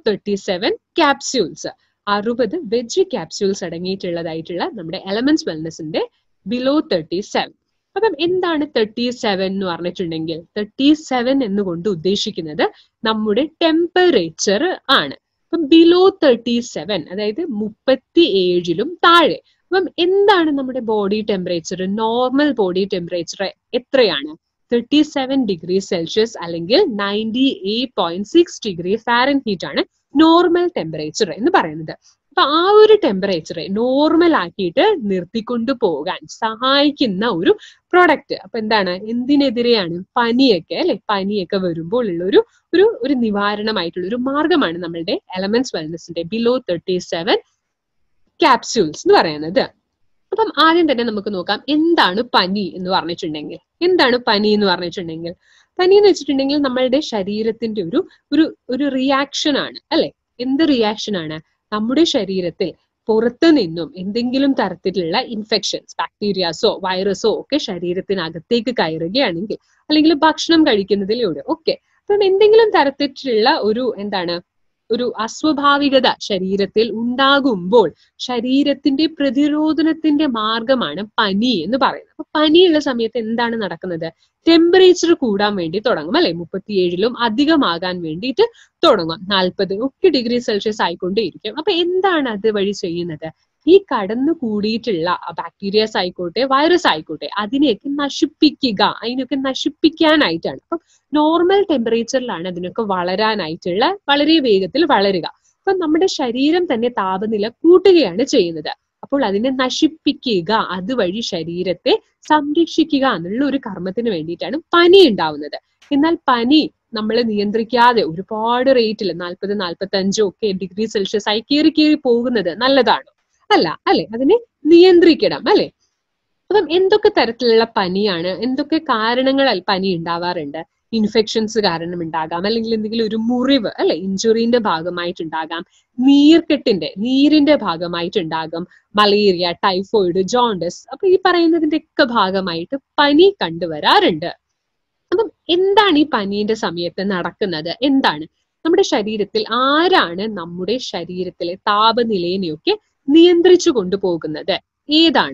thirty seven capsules അറുപത് veg capsules അടങ്ങിയിട്ടുള്ളതായിട്ടുള്ള നമ്മുടെ എലമെന്റ്സ് വെൽനെസിന്റെ ബിലോ തേർട്ടി സെവൻ അപ്പം എന്താണ് തേർട്ടി സെവൻ എന്ന് പറഞ്ഞിട്ടുണ്ടെങ്കിൽ തേർട്ടി സെവൻ എന്നുകൊണ്ട് ഉദ്ദേശിക്കുന്നത് നമ്മുടെ ടെമ്പറേച്ചർ ആണ് അപ്പം ബിലോ തേർട്ടി സെവൻ അതായത് മുപ്പത്തി ഏഴിലും താഴെ അപ്പം എന്താണ് നമ്മുടെ body temperature normal body temperature എത്രയാണ് തേർട്ടി സെവൻ ഡിഗ്രി സെൽഷ്യസ് അല്ലെങ്കിൽ ninety eight point six degree Fahrenheit ആണ് നോർമൽ ടെമ്പറേച്ചർ എന്ന് പറയുന്നത് അപ്പൊ ആ ഒരു ടെമ്പറേച്ചറെ നോർമൽ ആക്കിയിട്ട് നിർത്തിക്കൊണ്ടു പോകാൻ സഹായിക്കുന്ന ഒരു പ്രൊഡക്റ്റ് അപ്പൊ എന്താണ് എന്തിനെതിരെയാണ് പനിയൊക്കെ അല്ലെ പനിയൊക്കെ വരുമ്പോൾ ഉള്ള ഒരു ഒരു ഒരു നിവാരണമായിട്ടുള്ള ഒരു മാർഗമാണ് നമ്മളുടെ എലമെന്റ്സ് വെൽനെസിന്റെ ബിലോ തേർട്ടി സെവൻ ക്യാപ്സ്യൂൾസ് എന്ന് പറയുന്നത് അപ്പം ആദ്യം തന്നെ നമുക്ക് നോക്കാം എന്താണ് പനി എന്ന് പറഞ്ഞിട്ടുണ്ടെങ്കിൽ എന്താണ് പനി എന്ന് പറഞ്ഞിട്ടുണ്ടെങ്കിൽ പനി എന്ന് വെച്ചിട്ടുണ്ടെങ്കിൽ നമ്മളുടെ ശരീരത്തിന്റെ ഒരു ഒരു ഒരു റിയാക്ഷൻ ആണ് അല്ലെ എന്ത് റിയാക്ഷൻ ആണ് നമ്മുടെ ശരീരത്തിൽ പുറത്തു നിന്നും എന്തെങ്കിലും തരത്തിലുള്ള ഇൻഫെക്ഷൻസ് ബാക്ടീരിയാസോ വൈറസോ ഒക്കെ ശരീരത്തിനകത്തേക്ക് കയറുകയാണെങ്കിൽ അല്ലെങ്കിൽ ഭക്ഷണം കഴിക്കുന്നതിലൂടെ ഒക്കെ അപ്പം എന്തെങ്കിലും തരത്തിലുള്ള ഒരു എന്താണ് ഒരു അസ്വാഭാവികത ശരീരത്തിൽ ഉണ്ടാകുമ്പോൾ ശരീരത്തിന്റെ പ്രതിരോധനത്തിന്റെ മാർഗമാണ് പനി എന്ന് പറയുന്നത് അപ്പൊ പനിയുള്ള സമയത്ത് എന്താണ് നടക്കുന്നത് ടെമ്പറേച്ചർ കൂടാൻ വേണ്ടി തുടങ്ങും അല്ലെ മുപ്പത്തിയേഴിലും അധികമാകാൻ വേണ്ടിയിട്ട് തുടങ്ങും നാൽപ്പത് ഒക്കെ ഡിഗ്രി സെൽഷ്യസ് ആയിക്കൊണ്ടേയിരിക്കും അപ്പൊ എന്താണ് അത് വഴി ചെയ്യുന്നത് ഈ കടന്നു കൂടിയിട്ടുള്ള ബാക്ടീരിയസ് ആയിക്കോട്ടെ വൈറസ് ആയിക്കോട്ടെ അതിനെയൊക്കെ നശിപ്പിക്കുക അതിനൊക്കെ നശിപ്പിക്കാനായിട്ടാണ് അപ്പം നോർമൽ ടെമ്പറേച്ചറിലാണ് അതിനൊക്കെ വളരാനായിട്ടുള്ള വളരെ വേഗത്തിൽ വളരുക അപ്പൊ നമ്മുടെ ശരീരം തന്നെ താപനില കൂട്ടുകയാണ് ചെയ്യുന്നത് അപ്പോൾ അതിനെ നശിപ്പിക്കുക അതുവഴി ശരീരത്തെ സംരക്ഷിക്കുക എന്നുള്ള ഒരു കർമ്മത്തിന് വേണ്ടിയിട്ടാണ് പനി ഉണ്ടാവുന്നത് എന്നാൽ പനി നമ്മൾ നിയന്ത്രിക്കാതെ ഒരുപാട് റേറ്റിൽ നാൽപ്പത് നാൽപ്പത്തി അഞ്ചോ ഒക്കെ ഡിഗ്രി സെൽഷ്യസ് ആയി കയറി കയറി പോകുന്നത് നല്ലതാണോ അല്ല അല്ലെ അതിനെ നിയന്ത്രിക്കണം അല്ലെ അപ്പം എന്തൊക്കെ തരത്തിലുള്ള പനിയാണ് എന്തൊക്കെ കാരണങ്ങളാൽ പനി ഉണ്ടാവാറുണ്ട് ഇൻഫെക്ഷൻസ് കാരണം ഉണ്ടാകാം അല്ലെങ്കിൽ എന്തെങ്കിലും ഒരു മുറിവ് അല്ലെ ഇഞ്ചുറിന്റെ ഭാഗമായിട്ടുണ്ടാകാം നീർക്കെട്ടിന്റെ നീരിന്റെ ഭാഗമായിട്ടുണ്ടാകാം മലേറിയ ടൈഫോയിഡ് ജോണ്ടസ് അപ്പൊ ഈ പറയുന്നതിന്റെ ഒക്കെ ഭാഗമായിട്ട് പനി കണ്ടുവരാറുണ്ട് അപ്പം എന്താണ് ഈ പനീന്റെ സമയത്ത് നടക്കുന്നത് എന്താണ് നമ്മുടെ ശരീരത്തിൽ ആരാണ് നമ്മുടെ ശരീരത്തിലെ താപനിലയെയൊക്കെ നിയന്ത്രിച്ചു കൊണ്ടുപോകുന്നത് ഏതാണ്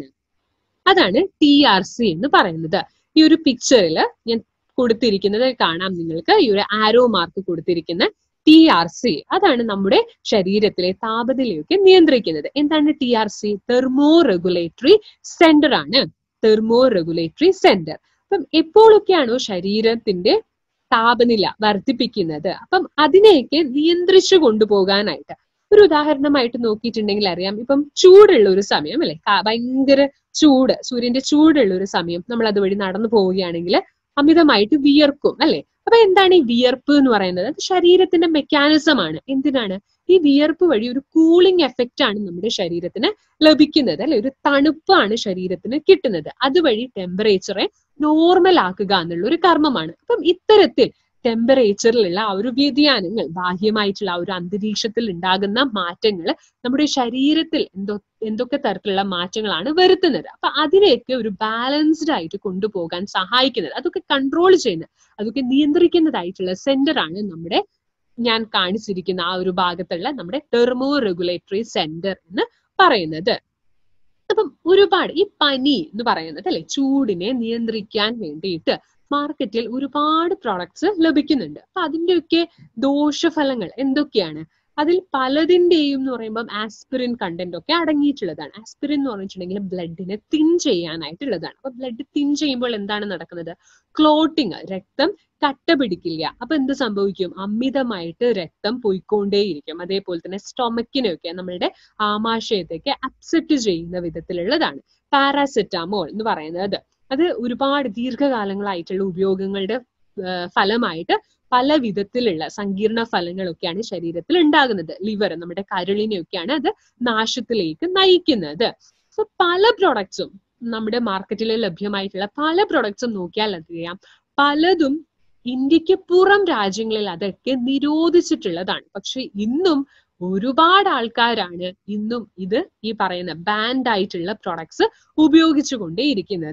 അതാണ് ടി ആർ സി എന്ന് പറയുന്നത് ഈ ഒരു പിക്ചറിൽ ഞാൻ കൊടുത്തിരിക്കുന്നത് കാണാം നിങ്ങൾക്ക് ഈ ഒരു ആരോ മാർക്ക് കൊടുത്തിരിക്കുന്ന ടി ആർ സി അതാണ് നമ്മുടെ ശരീരത്തിലെ താപനിലയൊക്കെ നിയന്ത്രിക്കുന്നത് എന്താണ് T R C thermoregulatory centre ആണ് തെർമോ റെഗുലേറ്ററി സെന്റർ അപ്പം എപ്പോഴൊക്കെയാണോ ശരീരത്തിന്റെ താപനില വർദ്ധിപ്പിക്കുന്നത് അപ്പം അതിനെയൊക്കെ നിയന്ത്രിച്ചു കൊണ്ടുപോകാനായിട്ട് ഒരു ഉദാഹരണമായിട്ട് നോക്കിയിട്ടുണ്ടെങ്കിൽ അറിയാം ഇപ്പം ചൂടുള്ള ഒരു സമയം അല്ലെ ഭയങ്കര ചൂട് സൂര്യന്റെ ചൂടുള്ള ഒരു സമയം നമ്മൾ അതുവഴി നടന്നു പോവുകയാണെങ്കിൽ അമിതമായിട്ട് വിയർക്കും അല്ലെ അപ്പൊ എന്താണ് ഈ വിയർപ്പ് എന്ന് പറയുന്നത് അത് ശരീരത്തിന്റെ മെക്കാനിസം ആണ് എന്തിനാണ് ഈ വിയർപ്പ് വഴി ഒരു കൂളിംഗ് എഫക്റ്റ് ആണ് നമ്മുടെ ശരീരത്തിന് ലഭിക്കുന്നത് അല്ലെ ഒരു തണുപ്പാണ് ശരീരത്തിന് കിട്ടുന്നത് അതുവഴി ടെമ്പറേച്ചറെ നോർമൽ ആക്കുക എന്നുള്ള ഒരു കർമ്മമാണ് അപ്പം ഇത്തരത്തിൽ ടെമ്പറേച്ചറിലുള്ള ആ ഒരു വ്യതിയാനങ്ങൾ ബാഹ്യമായിട്ടുള്ള ആ ഒരു അന്തരീക്ഷത്തിൽ ഉണ്ടാകുന്ന മാറ്റങ്ങൾ നമ്മുടെ ശരീരത്തിൽ എന്തോ എന്തൊക്കെ തരത്തിലുള്ള മാറ്റങ്ങളാണ് വരുത്തുന്നത് അപ്പൊ അതിനെയൊക്കെ ഒരു ബാലൻസ്ഡ് ആയിട്ട് കൊണ്ടുപോകാൻ സഹായിക്കുന്നത് അതൊക്കെ കൺട്രോൾ ചെയ്യുന്നത് അതൊക്കെ നിയന്ത്രിക്കുന്നതായിട്ടുള്ള സെന്റർ ആണ് നമ്മുടെ ഞാൻ കാണിച്ചിരിക്കുന്ന ആ ഒരു ഭാഗത്തുള്ള നമ്മുടെ ടെർമോ റെഗുലേറ്ററി സെന്റർ എന്ന് പറയുന്നത് അപ്പം ഒരുപാട് ഈ പനി എന്ന് പറയുന്നത് അല്ലെ ചൂടിനെ നിയന്ത്രിക്കാൻ വേണ്ടിയിട്ട് മാർക്കറ്റിൽ ഒരുപാട് പ്രോഡക്ട്സ് ലഭിക്കുന്നുണ്ട് അപ്പൊ അതിന്റെയൊക്കെ ദോഷഫലങ്ങൾ എന്തൊക്കെയാണ് അതിൽ പലതിന്റെയും എന്ന് പറയുമ്പോൾ ആസ്പിരിൻ കണ്ടന്റ് ഒക്കെ അടങ്ങിയിട്ടുള്ളതാണ് ആസ്പിരിൻ എന്ന് പറഞ്ഞിട്ടുണ്ടെങ്കിൽ ബ്ലഡിനെ തിൻ ചെയ്യാനായിട്ടുള്ളതാണ് അപ്പൊ ബ്ലഡ് തിൻ ചെയ്യുമ്പോൾ എന്താണ് നടക്കുന്നത് ക്ലോട്ടിങ് രക്തം കട്ട പിടിക്കില്ല അപ്പൊ എന്ത് സംഭവിക്കും അമിതമായിട്ട് രക്തം പോയിക്കൊണ്ടേയിരിക്കും അതേപോലെ തന്നെ സ്റ്റൊമക്കിനെയൊക്കെ നമ്മളുടെ ആമാശയത്തെയൊക്കെ അപ്സെറ്റ് ചെയ്യുന്ന വിധത്തിലുള്ളതാണ് പാരാസെറ്റാമോൾ എന്ന് പറയുന്നത് അത് ഒരുപാട് ദീർഘകാലങ്ങളായിട്ടുള്ള ഉപയോഗങ്ങളുടെ ഫലമായിട്ട് പല വിധത്തിലുള്ള സങ്കീർണ ഫലങ്ങളൊക്കെയാണ് ശരീരത്തിൽ ഉണ്ടാകുന്നത് ലിവർ നമ്മുടെ കരളിനെയൊക്കെയാണ് അത് നാശത്തിലേക്ക് നയിക്കുന്നത് സോ പല പ്രൊഡക്ട്സും നമ്മുടെ മാർക്കറ്റിൽ ലഭ്യമായിട്ടുള്ള പല പ്രൊഡക്ട്സും നോക്കിയാൽ അറിയാം പലതും ഇന്ത്യക്ക് പുറം രാജ്യങ്ങളിൽ അതൊക്കെ നിരോധിച്ചിട്ടുള്ളതാണ് പക്ഷെ ഇന്നും ഒരുപാട് ആൾക്കാരാണ് ഇന്നും ഇത് ഈ പറയുന്ന ബാൻഡ് ആയിട്ടുള്ള പ്രൊഡക്ട്സ് ഉപയോഗിച്ചുകൊണ്ടേയിരിക്കുന്നത്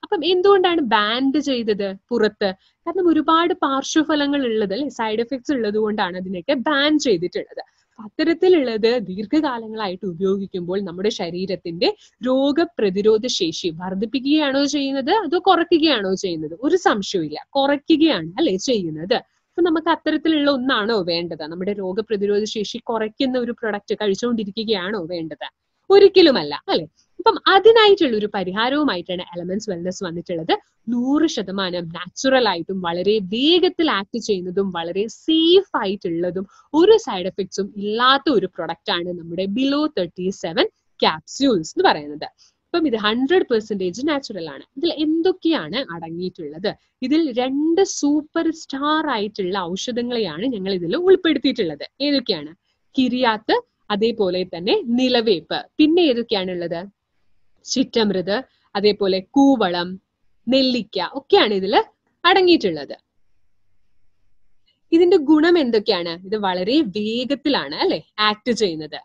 അപ്പം എന്തുകൊണ്ടാണ് ബാൻഡ് ചെയ്തത് പുറത്ത് കാരണം ഒരുപാട് പാർശ്വഫലങ്ങൾ ഉള്ളത് അല്ലെ സൈഡ് എഫക്ട്സ് ഉള്ളത് കൊണ്ടാണ് അതിനൊക്കെ ബാൻ ചെയ്തിട്ടുള്ളത് അത്തരത്തിലുള്ളത് ദീർഘകാലങ്ങളായിട്ട് ഉപയോഗിക്കുമ്പോൾ നമ്മുടെ ശരീരത്തിന്റെ രോഗപ്രതിരോധ ശേഷി വർദ്ധിപ്പിക്കുകയാണോ ചെയ്യുന്നത് അതോ കുറയ്ക്കുകയാണോ ചെയ്യുന്നത് ഒരു സംശയമില്ല കുറയ്ക്കുകയാണ് അല്ലെ ചെയ്യുന്നത് അപ്പൊ നമുക്ക് അത്തരത്തിലുള്ള ഒന്നാണോ വേണ്ടത് നമ്മുടെ രോഗപ്രതിരോധ ശേഷി കുറയ്ക്കുന്ന ഒരു പ്രൊഡക്റ്റ് കഴിച്ചുകൊണ്ടിരിക്കുകയാണോ വേണ്ടത് ഒരിക്കലുമല്ല അല്ലെ അപ്പം അതിനായിട്ടുള്ള ഒരു പരിഹാരവുമായിട്ടാണ് എലമെന്റ്സ് വെൽനസ് വന്നിട്ടുള്ളത് നൂറ് ശതമാനം നാച്ചുറൽ ആയിട്ടും വളരെ വേഗത്തിൽ ആക്ട് ചെയ്യുന്നതും വളരെ സേഫ് ആയിട്ടുള്ളതും ഒരു സൈഡ് എഫക്ട്സും ഇല്ലാത്ത ഒരു പ്രൊഡക്റ്റ് ആണ് നമ്മുടെ ബിലോ തേർട്ടി സെവൻ ക്യാപ്സ്യൂൾസ് എന്ന് പറയുന്നത് അപ്പം ഇത് ഹൺഡ്രഡ് പെർസെന്റേജ് നാച്ചുറൽ ആണ് ഇതിൽ എന്തൊക്കെയാണ് അടങ്ങിയിട്ടുള്ളത് ഇതിൽ രണ്ട് സൂപ്പർ സ്റ്റാർ ആയിട്ടുള്ള ഔഷധങ്ങളെയാണ് ഞങ്ങൾ ഇതിൽ ഉൾപ്പെടുത്തിയിട്ടുള്ളത് ഏതൊക്കെയാണ് കിരിയാത്ത് അതേപോലെ തന്നെ നിലവേപ്പ് പിന്നെ ഏതൊക്കെയാണുള്ളത് ചിറ്റമൃത് അതേപോലെ കൂവളം നെല്ലിക്ക ഒക്കെയാണ് ഇതിൽ അടങ്ങിയിട്ടുള്ളത് ഇതിന്റെ ഗുണം എന്തൊക്കെയാണ് ഇത് വളരെ വേഗത്തിലാണ് അല്ലെ ആക്ട് ചെയ്യുന്നത്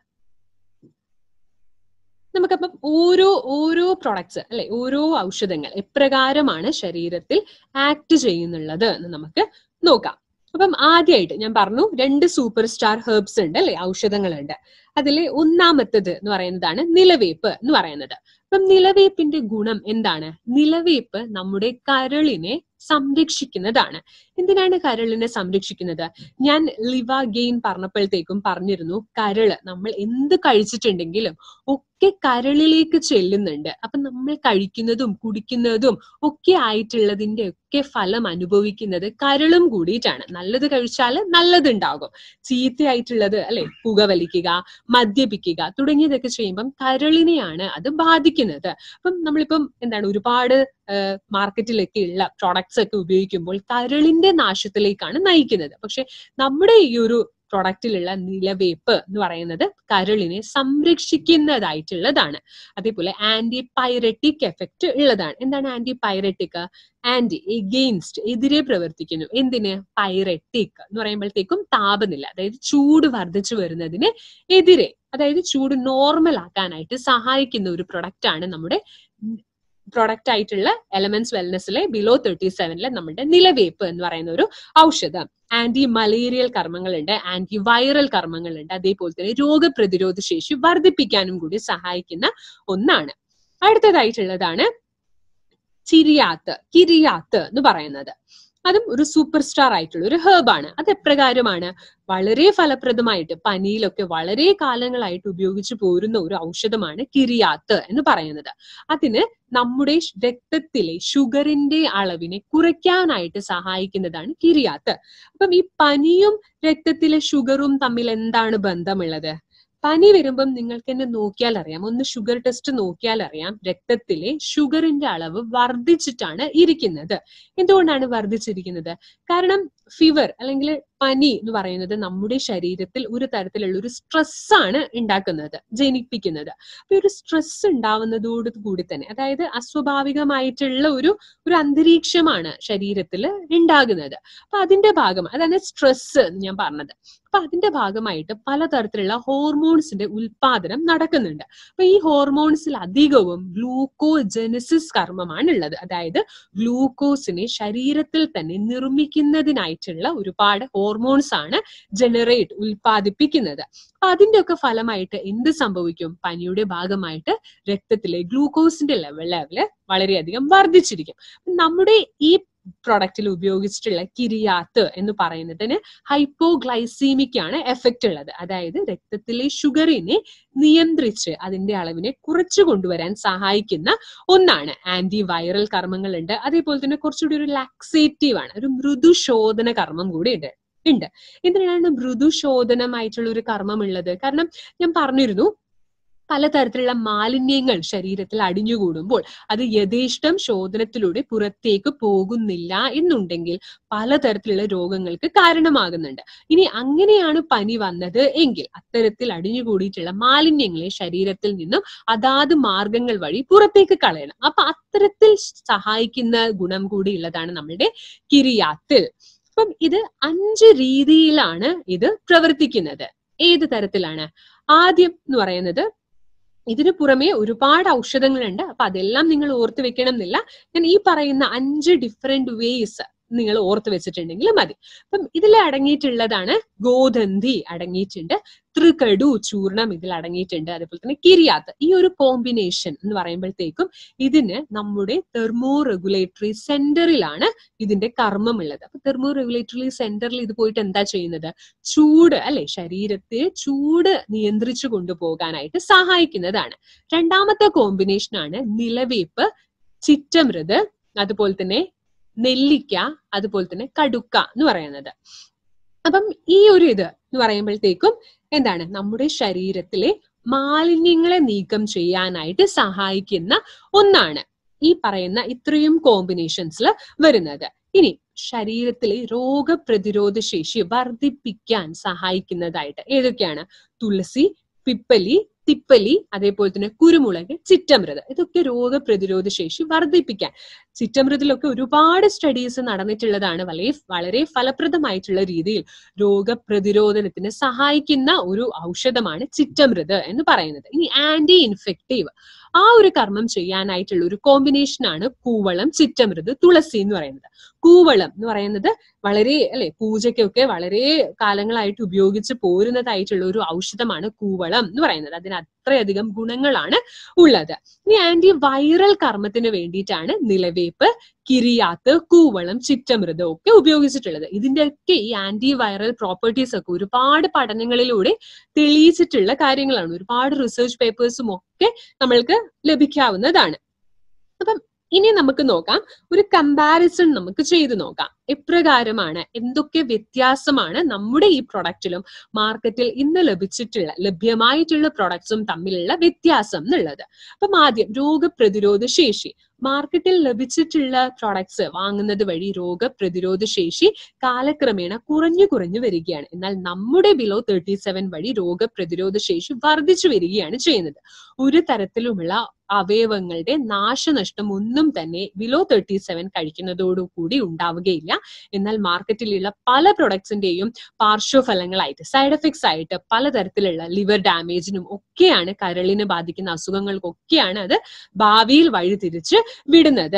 നമുക്കപ്പം ഓരോ ഓരോ പ്രൊഡക്ട്സ് അല്ലെ ഓരോ ഔഷധങ്ങൾ എപ്രകാരമാണ് ശരീരത്തിൽ ആക്ട് ചെയ്യുന്നുള്ളത് എന്ന് നമുക്ക് നോക്കാം അപ്പം ആദ്യമായിട്ട് ഞാൻ പറഞ്ഞു രണ്ട് സൂപ്പർ സ്റ്റാർ ഹെർബ്സ് ഉണ്ട് അല്ലെ ഔഷധങ്ങളുണ്ട് അതിലെ ഒന്നാമത്തത് എന്ന് പറയുന്നതാണ് നിലവേപ്പ് എന്ന് പറയുന്നത് അപ്പം നിലവേപ്പിന്റെ ഗുണം എന്താണ് നിലവേപ്പ് നമ്മുടെ കരളിനെ സംരക്ഷിക്കുന്നതാണ് എന്തിനാണ് കരളിനെ സംരക്ഷിക്കുന്നത് ഞാൻ ലിവ ഗെയിൻ പറഞ്ഞപ്പോഴത്തേക്കും പറഞ്ഞിരുന്നു കരള് നമ്മൾ എന്ത് കഴിച്ചിട്ടുണ്ടെങ്കിലും ഒക്കെ കരളിലേക്ക് ചെല്ലുന്നുണ്ട് അപ്പൊ നമ്മൾ കഴിക്കുന്നതും കുടിക്കുന്നതും ഒക്കെ ആയിട്ടുള്ളതിന്റെ ഒക്കെ ഫലം അനുഭവിക്കുന്നത് കരളും കൂടിയിട്ടാണ് നല്ലത് കഴിച്ചാൽ നല്ലതുണ്ടാകും ചീത്തയായിട്ടുള്ളത് അല്ലെ പുകവലിക്കുക മദ്യപിക്കുക തുടങ്ങിയതൊക്കെ ചെയ്യുമ്പം കരളിനെയാണ് അത് ബാധിക്കുന്നത് അപ്പം നമ്മളിപ്പം എന്താണ് ഒരുപാട് മാർക്കറ്റിലൊക്കെ ഉള്ള പ്രോഡക്ട്സ് ഒക്കെ ഉപയോഗിക്കുമ്പോൾ കരളിന്റെ നാശത്തിലേക്കാണ് നയിക്കുന്നത് പക്ഷെ നമ്മുടെ ഈ ഒരു പ്രൊഡക്റ്റിലുള്ള നിലവേപ്പ് എന്ന് പറയുന്നത് കരളിനെ സംരക്ഷിക്കുന്നതായിട്ടുള്ളതാണ് അതേപോലെ ആന്റി പൈററ്റിക് എഫക്റ്റ് ഉള്ളതാണ് എന്താണ് ആന്റി പൈററ്റിക് ആന്റി എഗെയിൻസ്റ്റ് എതിരെ പ്രവർത്തിക്കുന്നു എന്തിന് പൈററ്റിക് എന്ന് പറയുമ്പോഴത്തേക്കും താപനില അതായത് ചൂട് വർദ്ധിച്ചു വരുന്നതിന് എതിരെ അതായത് ചൂട് നോർമൽ ആക്കാനായിട്ട് സഹായിക്കുന്ന ഒരു പ്രൊഡക്റ്റ് ആണ് നമ്മുടെ പ്രൊഡക്റ്റ് ആയിട്ടുള്ള എലമെന്റ്സ് വെൽനെസ്സിലെ ബിലോ തേർട്ടി സെവനിലെ നമ്മുടെ നിലവേപ്പ് എന്ന് പറയുന്ന ഒരു ഔഷധം ആന്റി മലേറിയൽ കർമ്മങ്ങളുണ്ട് ആന്റി വൈറൽ കർമ്മങ്ങളുണ്ട് അതേപോലെ തന്നെ രോഗപ്രതിരോധ ശേഷി വർദ്ധിപ്പിക്കാനും കൂടി സഹായിക്കുന്ന ഒന്നാണ് അടുത്തതായിട്ടുള്ളതാണ് ചിരിയാത്ത് കിരിയാത്ത് എന്ന് പറയുന്നത് അതും ഒരു സൂപ്പർ സ്റ്റാർ ആയിട്ടുള്ള ഒരു ഹേർബാണ് അത് എപ്രകാരമാണ് വളരെ ഫലപ്രദമായിട്ട് പനിയിലൊക്കെ വളരെ കാലങ്ങളായിട്ട് ഉപയോഗിച്ചു പോരുന്ന ഒരു ഔഷധമാണ് കിരിയാത്ത് എന്ന് പറയുന്നത് അതിന് നമ്മുടെ രക്തത്തിലെ ഷുഗറിന്റെ അളവിനെ കുറയ്ക്കാനായിട്ട് സഹായിക്കുന്നതാണ് കിരിയാത്ത് അപ്പം ഈ പനിയും രക്തത്തിലെ ഷുഗറും തമ്മിൽ എന്താണ് ബന്ധമുള്ളത് പനി വരുമ്പം നിങ്ങൾക്ക് തന്നെ നോക്കിയാൽ അറിയാം ഒന്ന് ഷുഗർ ടെസ്റ്റ് നോക്കിയാൽ അറിയാം രക്തത്തിലെ ഷുഗറിന്റെ അളവ് വർദ്ധിച്ചിട്ടാണ് ഇരിക്കുന്നത് എന്തുകൊണ്ടാണ് വർദ്ധിച്ചിരിക്കുന്നത് കാരണം ഫീവർ അല്ലെങ്കിൽ പനി എന്ന് പറയുന്നത് നമ്മുടെ ശരീരത്തിൽ ഒരു തരത്തിലുള്ള ഒരു സ്ട്രെസ് ആണ് ഉണ്ടാക്കുന്നത് ജനിപ്പിക്കുന്നത് അപ്പൊ ഒരു സ്ട്രെസ് ഉണ്ടാവുന്നതോട് കൂടി തന്നെ അതായത് അസ്വാഭാവികമായിട്ടുള്ള ഒരു ഒരു അന്തരീക്ഷമാണ് ശരീരത്തിൽ ഉണ്ടാകുന്നത് അപ്പൊ അതിന്റെ ഭാഗം അതാണ് സ്ട്രെസ് എന്ന് ഞാൻ പറഞ്ഞത് അപ്പൊ അതിന്റെ ഭാഗമായിട്ട് പലതരത്തിലുള്ള ഹോർമോൺസിന്റെ ഉൽപാദനം നടക്കുന്നുണ്ട് അപ്പൊ ഈ ഹോർമോൺസിൽ അധികവും ഗ്ലൂക്കോജെനസിസ് കർമ്മമാണ് ഉള്ളത് അതായത് ഗ്ലൂക്കോസിനെ ശരീരത്തിൽ തന്നെ നിർമ്മിക്കുന്നതിനായിട്ടുള്ള ഒരുപാട് ഹോർമോൺസ് ആണ് ജനറേറ്റ് ഉൽപ്പാദിപ്പിക്കുന്നത് അപ്പൊ അതിന്റെ ഒക്കെ ഫലമായിട്ട് എന്ത് സംഭവിക്കും പനിയുടെ ഭാഗമായിട്ട് രക്തത്തിലെ ഗ്ലൂക്കോസിന്റെ ലെവൽ ലെവല് വളരെയധികം വർദ്ധിച്ചിരിക്കും നമ്മുടെ ഈ പ്രൊഡക്റ്റിൽ ഉപയോഗിച്ചിട്ടുള്ള കിരിയാത്ത് എന്ന് പറയുന്നതിന് ഹൈപ്പോഗ്ലൈസീമിക് ആണ് എഫക്റ്റ് ഉള്ളത് അതായത് രക്തത്തിലെ ഷുഗറിനെ നിയന്ത്രിച്ച് അതിന്റെ അളവിനെ കുറച്ചു കൊണ്ടുവരാൻ സഹായിക്കുന്ന ഒന്നാണ് ആന്റി വൈറൽ കർമ്മങ്ങളുണ്ട് അതേപോലെ തന്നെ കുറച്ചുകൂടി ഒരു ലാക്സേറ്റീവ് ആണ് ഒരു മൃദുശോധന കർമ്മം കൂടി ഉണ്ട് ഉണ്ട് എന്തിനാണ് മൃദുശോധനമായിട്ടുള്ള ഒരു കർമ്മം ഉള്ളത് കാരണം ഞാൻ പറഞ്ഞിരുന്നു പലതരത്തിലുള്ള മാലിന്യങ്ങൾ ശരീരത്തിൽ അടിഞ്ഞുകൂടുമ്പോൾ അത് യഥേഷ്ടം ശോധനത്തിലൂടെ പുറത്തേക്ക് പോകുന്നില്ല എന്നുണ്ടെങ്കിൽ പലതരത്തിലുള്ള രോഗങ്ങൾക്ക് കാരണമാകുന്നുണ്ട് ഇനി അങ്ങനെയാണ് പനി വന്നത് എങ്കിൽ അത്തരത്തിൽ അടിഞ്ഞുകൂടിയിട്ടുള്ള മാലിന്യങ്ങളെ ശരീരത്തിൽ നിന്നും അതാത് മാർഗങ്ങൾ വഴി പുറത്തേക്ക് കളയണം അപ്പൊ അത്തരത്തിൽ സഹായിക്കുന്ന ഗുണം കൂടി ഉള്ളതാണ് നമ്മളുടെ കിരിയാത്തിൽ അപ്പം ഇത് അഞ്ച് രീതിയിലാണ് ഇത് പ്രവർത്തിക്കുന്നത് ഏത് തരത്തിലാണ് ആദ്യം എന്ന് പറയുന്നത് ഇതിനു പുറമെ ഒരുപാട് ഔഷധങ്ങളുണ്ട് അപ്പൊ അതെല്ലാം നിങ്ങൾ ഓർത്ത് വെക്കണം എന്നില്ല ഞാൻ ഈ പറയുന്ന അഞ്ച് ഡിഫറെന്റ് വേസ് നിങ്ങൾ ഓർത്ത് വെച്ചിട്ടുണ്ടെങ്കിൽ മതി അപ്പം ഇതിൽ അടങ്ങിയിട്ടുള്ളതാണ് ഗോതന്തി അടങ്ങിയിട്ടുണ്ട് തൃകടു ചൂർണം ഇതിൽ അടങ്ങിയിട്ടുണ്ട് അതേപോലെ തന്നെ കിരിയാത്ത് ഈ ഒരു കോമ്പിനേഷൻ എന്ന് പറയുമ്പോഴത്തേക്കും ഇതിന് നമ്മുടെ തെർമോ റെഗുലേറ്ററി സെന്ററിലാണ് ഇതിന്റെ കർമ്മം ഉള്ളത് അപ്പൊ തെർമോ റെഗുലേറ്ററി സെന്ററിൽ ഇത് പോയിട്ട് എന്താ ചെയ്യുന്നത് ചൂട് അല്ലെ ശരീരത്തെ ചൂട് നിയന്ത്രിച്ചു കൊണ്ടുപോകാനായിട്ട് സഹായിക്കുന്നതാണ് രണ്ടാമത്തെ കോമ്പിനേഷൻ ആണ് നിലവേപ്പ് ചിറ്റമൃത് അതുപോലെ തന്നെ നെല്ലിക്ക അതുപോലെ തന്നെ കടുക്ക എന്ന് പറയുന്നത് അപ്പം ഈ ഒരു ഇത് എന്ന് പറയുമ്പോഴത്തേക്കും എന്താണ് നമ്മുടെ ശരീരത്തിലെ മാലിന്യങ്ങളെ നീക്കം ചെയ്യാനായിട്ട് സഹായിക്കുന്ന ഒന്നാണ് ഈ പറയുന്ന ഇത്രയും കോമ്പിനേഷൻസിൽ വരുന്നത് ഇനി ശരീരത്തിലെ രോഗപ്രതിരോധ ശേഷി വർദ്ധിപ്പിക്കാൻ സഹായിക്കുന്നതായിട്ട് ഏതൊക്കെയാണ് തുളസി പിപ്പലി തിപ്പലി അതേപോലെ തന്നെ കുരുമുളക് ചിറ്റമൃത് ഇതൊക്കെ രോഗപ്രതിരോധ ശേഷി വർദ്ധിപ്പിക്കാൻ ചിറ്റമൃതിലൊക്കെ ഒരുപാട് സ്റ്റഡീസ് നടന്നിട്ടുള്ളതാണ് വളരെ വളരെ ഫലപ്രദമായിട്ടുള്ള രീതിയിൽ രോഗപ്രതിരോധനത്തിന് സഹായിക്കുന്ന ഒരു ഔഷധമാണ് ചിറ്റമൃത് എന്ന് പറയുന്നത് ഇനി ആന്റി ഇൻഫെക്റ്റീവ് ആ ഒരു കർമ്മം ചെയ്യാനായിട്ടുള്ള ഒരു കോമ്പിനേഷൻ ആണ് കൂവളം ചിറ്റമൃത് തുളസി എന്ന് പറയുന്നത് കൂവളം എന്ന് പറയുന്നത് വളരെ അല്ലെ പൂജയ്ക്കൊക്കെ വളരെ കാലങ്ങളായിട്ട് ഉപയോഗിച്ച് പോരുന്നതായിട്ടുള്ള ഒരു ഔഷധമാണ് കൂവളം എന്ന് പറയുന്നത് അതിന് അത്രയധികം ഗുണങ്ങളാണ് ഉള്ളത് ഇനി ആന്റി വൈറൽ കർമ്മത്തിന് വേണ്ടിയിട്ടാണ് നിലവേപ്പ് കിരിയാത്ത് കൂവളം ചിറ്റമൃതം ഒക്കെ ഉപയോഗിച്ചിട്ടുള്ളത് ഇതിന്റെയൊക്കെ ഈ ആന്റി വൈറൽ പ്രോപ്പർട്ടീസ് ഒക്കെ ഒരുപാട് പഠനങ്ങളിലൂടെ തെളിയിച്ചിട്ടുള്ള കാര്യങ്ങളാണ് ഒരുപാട് റിസർച്ച് പേപ്പേഴ്സും ഒക്കെ നമ്മൾക്ക് ലഭിക്കാവുന്നതാണ് അപ്പം ഇനി നമുക്ക് നോക്കാം ഒരു കമ്പാരിസൺ നമുക്ക് ചെയ്തു നോക്കാം എപ്രകാരമാണ് എന്തൊക്കെ വ്യത്യാസമാണ് നമ്മുടെ ഈ പ്രൊഡക്റ്റിലും മാർക്കറ്റിൽ ഇന്ന് ലഭിച്ചിട്ടുള്ള ലഭ്യമായിട്ടുള്ള പ്രൊഡക്ട്സും തമ്മിലുള്ള വ്യത്യാസം എന്നുള്ളത് അപ്പം ആദ്യം രോഗപ്രതിരോധ ശേഷി മാർക്കറ്റിൽ ലഭിച്ചിട്ടുള്ള പ്രോഡക്ട്സ് വാങ്ങുന്നത് വഴി രോഗപ്രതിരോധ ശേഷി കാലക്രമേണ കുറഞ്ഞു കുറഞ്ഞു വരികയാണ് എന്നാൽ നമ്മുടെ ബിലോ തേർട്ടി സെവൻ വഴി രോഗപ്രതിരോധ ശേഷി വർദ്ധിച്ചു വരികയാണ് ചെയ്യുന്നത് ഒരു തരത്തിലുമുള്ള അവയവങ്ങളുടെ നാശനഷ്ടം ഒന്നും തന്നെ ബിലോ തേർട്ടി സെവൻ കഴിക്കുന്നതോടുകൂടി ഉണ്ടാവുകയില്ല എന്നാൽ മാർക്കറ്റിലുള്ള പല പ്രൊഡക്ട്സിന്റെയും പാർശ്വഫലങ്ങളായിട്ട് സൈഡ് എഫക്ട്സ് ആയിട്ട് പലതരത്തിലുള്ള ലിവർ ഡാമേജിനും ഒക്കെയാണ് കരളിനെ ബാധിക്കുന്ന അസുഖങ്ങൾക്കൊക്കെയാണ് അത് ഭാവിയിൽ വഴിതിരിച്ച് വിടുന്നത്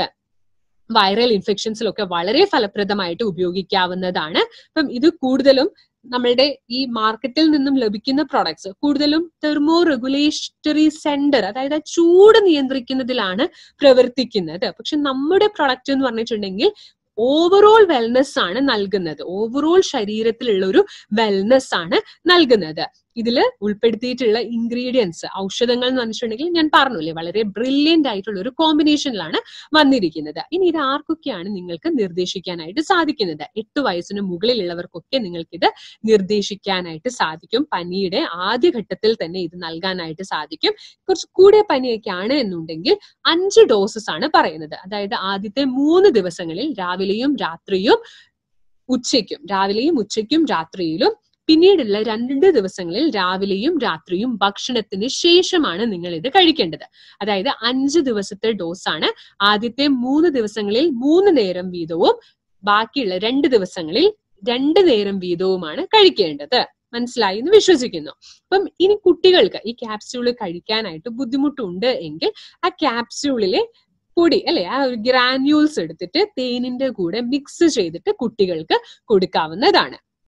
വൈറൽ ഇൻഫെക്ഷൻസിലൊക്കെ വളരെ ഫലപ്രദമായിട്ട് ഉപയോഗിക്കാവുന്നതാണ് അപ്പം ഇത് കൂടുതലും നമ്മളുടെ ഈ മാർക്കറ്റിൽ നിന്നും ലഭിക്കുന്ന പ്രോഡക്ട്സ് കൂടുതലും തെർമോ റെഗുലേറ്ററി സെന്റർ അതായത് ചൂട് നിയന്ത്രിക്കുന്നതിലാണ് പ്രവർത്തിക്കുന്നത് പക്ഷെ നമ്മുടെ പ്രൊഡക്റ്റ് എന്ന് പറഞ്ഞിട്ടുണ്ടെങ്കിൽ ഓവറോൾ വെൽനെസ് ആണ് നൽകുന്നത് ഓവറോൾ ശരീരത്തിലുള്ള ഒരു വെൽനെസ് ആണ് നൽകുന്നത് ഇതിൽ ഉൾപ്പെടുത്തിയിട്ടുള്ള ഇൻഗ്രീഡിയൻസ് ഔഷധങ്ങൾ എന്ന് പറഞ്ഞിട്ടുണ്ടെങ്കിൽ ഞാൻ പറഞ്ഞില്ലേ വളരെ ബ്രില്യന്റ് ആയിട്ടുള്ള ഒരു കോമ്പിനേഷനിലാണ് വന്നിരിക്കുന്നത് ഇനി ഇത് ആർക്കൊക്കെയാണ് നിങ്ങൾക്ക് നിർദ്ദേശിക്കാനായിട്ട് സാധിക്കുന്നത് എട്ട് വയസ്സിന് മുകളിലുള്ളവർക്കൊക്കെ നിങ്ങൾക്ക് ഇത് നിർദ്ദേശിക്കാനായിട്ട് സാധിക്കും പനിയുടെ ആദ്യഘട്ടത്തിൽ തന്നെ ഇത് നൽകാനായിട്ട് സാധിക്കും കുറച്ച് കൂടിയ പനിയൊക്കെ ആണ് എന്നുണ്ടെങ്കിൽ അഞ്ച് ഡോസസ് ആണ് പറയുന്നത് അതായത് ആദ്യത്തെ മൂന്ന് ദിവസങ്ങളിൽ രാവിലെയും രാത്രിയും ഉച്ചയ്ക്കും രാവിലെയും ഉച്ചയ്ക്കും രാത്രിയിലും പിന്നീടുള്ള രണ്ട് ദിവസങ്ങളിൽ രാവിലെയും രാത്രിയും ഭക്ഷണത്തിന് ശേഷമാണ് നിങ്ങൾ ഇത് കഴിക്കേണ്ടത് അതായത് അഞ്ച് ദിവസത്തെ ഡോസാണ് ആദ്യത്തെ മൂന്ന് ദിവസങ്ങളിൽ മൂന്ന് നേരം വീതവും ബാക്കിയുള്ള രണ്ട് ദിവസങ്ങളിൽ രണ്ട് നേരം വീതവുമാണ് കഴിക്കേണ്ടത് മനസ്സിലായി എന്ന് വിശ്വസിക്കുന്നു അപ്പം ഇനി കുട്ടികൾക്ക് ഈ ക്യാപ്സ്യൂള് കഴിക്കാനായിട്ട് ബുദ്ധിമുട്ടുണ്ട് എങ്കിൽ ആ ക്യാപ്സ്യൂളിലെ പൊടി അല്ലെ ആ ഒരു ഗ്രാന്യൂൾസ് എടുത്തിട്ട് തേനിന്റെ കൂടെ മിക്സ് ചെയ്തിട്ട് കുട്ടികൾക്ക് കൊടുക്കാവുന്നതാണ്